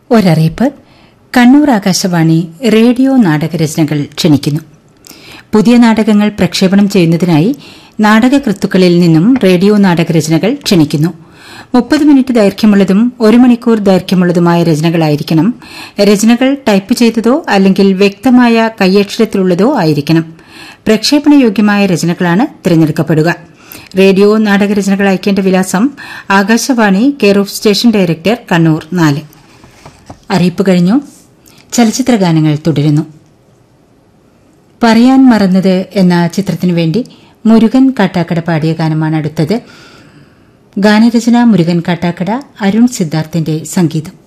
ഒരറിയിപ്പ് Kannur Akashvani radio നാടകരചനകൾ ക്ഷണിക്കുന്നു പുതിയ നാടകങ്ങൾ പ്രക്ഷേപണം ചെയ്യുന്നതിനായി നാടകകൃത്തുക്കളിൽ നിന്നും റേഡിയോ നാടകരചനകൾ ക്ഷണിക്കുന്നു മുപ്പത് മിനിറ്റ് ദൈർഘ്യമുള്ളതും ഒരു മണിക്കൂർ ദൈർഘ്യമുള്ളതുമായ രചനകളായിരിക്കണം രചനകൾ ടൈപ്പ് ചെയ്തതോ അല്ലെങ്കിൽ വ്യക്തമായ കയ്യക്ഷരത്തിലുള്ളതോ ആയിരിക്കണം പ്രക്ഷേപണയോഗ്യമായ രചനകളാണ് തിരഞ്ഞെടുക്കപ്പെടുക റേഡിയോ നാടകരചനകൾ അയക്കേണ്ട വിലാസം Akashvani care of station director Kannur നാല് അറിയിപ്പ് കഴിഞ്ഞു ചലച്ചിത്രഗാനങ്ങൾ തുടരുന്നു പറയാൻ മറന്നത് എന്ന ചിത്രത്തിനു വേണ്ടി മുരുകൻ കാട്ടാക്കട പാടിയ ഗാനമാണ് അടുത്തത് ഗാനരചന മുരുകൻ കാട്ടാക്കട അരുൺ സിദ്ധാർത്ഥിന്റെ സംഗീതം